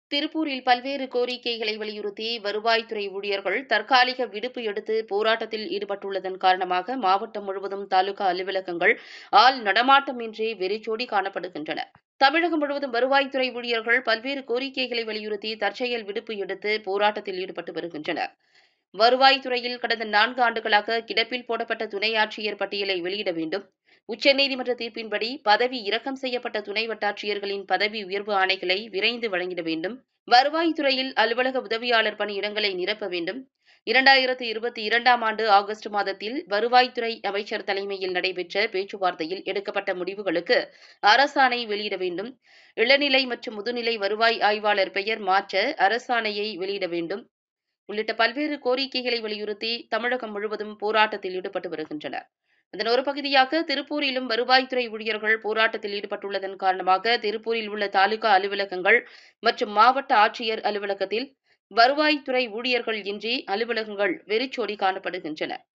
திருப்பூரில் பல்வேறு கோரிக்கைகளை வலியுறுத்தி வருவாய்த்துறை ஊழியர்கள் தற்காலிக விடுப்பு எடுத்து போராட்டத்தில் ஈடுபட்டுள்ளதன் காரணமாக மாவட்டம் முழுவதும் தாலுகா அலுவலகங்கள் ஆள் நடமாட்டமின்றி வெறிச்சோடி காணப்படுகின்றன தமிழகம் முழுவதும் வருவாய்த்துறை ஊழியர்கள் பல்வேறு கோரிக்கைகளை வலியுறுத்தி தற்செயல் விடுப்பு எடுத்து போராட்டத்தில் ஈடுபட்டு வருகின்றனர் வருவாய்த்துறையில் கடந்த நான்கு ஆண்டுகளாக கிடப்பில் போடப்பட்ட துணை ஆட்சியர் பட்டியலை வெளியிட வேண்டும் உச்சநீதிமன்ற தீர்ப்பின்படி பதவி இறக்கம் செய்யப்பட்ட துணை வட்டாட்சியர்களின் பதவி உயர்வு ஆணைகளை விரைந்து வழங்கிட வேண்டும் வருவாய்த்துறையில் அலுவலக உதவியாளர் பணியிடங்களை நிரப்ப வேண்டும் இரண்டாயிரத்து இருபத்தி இரண்டாம் ஆண்டு ஆகஸ்ட் மாதத்தில் வருவாய்த்துறை அமைச்சர் தலைமையில் நடைபெற்ற பேச்சுவார்த்தையில் எடுக்கப்பட்ட முடிவுகளுக்கு அரசாணை வெளியிட வேண்டும் இளநிலை மற்றும் முதுநிலை வருவாய் ஆய்வாளர் பெயர் மாற்ற அரசாணையை வெளியிட வேண்டும் உள்ளிட்ட பல்வேறு கோரிக்கைகளை வலியுறுத்தி தமிழகம் முழுவதும் போராட்டத்தில் ஈடுபட்டு வருகின்றனர் அதன் ஒரு பகுதியாக திருப்பூரிலும் வருவாய்த்துறை ஊழியர்கள் போராட்டத்தில் ஈடுபட்டுள்ளதன் காரணமாக திருப்பூரில் உள்ள தாலுகா அலுவலகங்கள் மற்றும் மாவட்ட ஆட்சியர் அலுவலகத்தில் வருவாய்த்துறை ஊழியர்கள் இன்றி அலுவலகங்கள் வெறிச்சோடி காணப்படுகின்றன